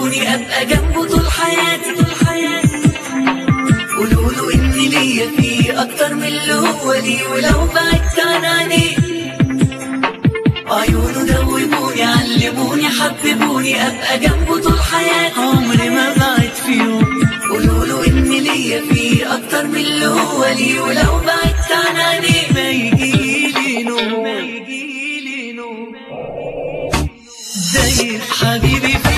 يعلموني ابقى جنبه طول حياتي طول حياتي قولوا له ان ليا فيه اكتر من اللي هو ليه ولو بعدت عن عينيه عيونه دوبوني علموني حببوني ابقى جنبه طول حياتي عمري ما بعد في يوم قولوا له ان ليا فيه اكتر من اللي هو ليه ولو بعدت عن عينيه ما يجيلي نوم ما يجيلي نوم داير حبيبي في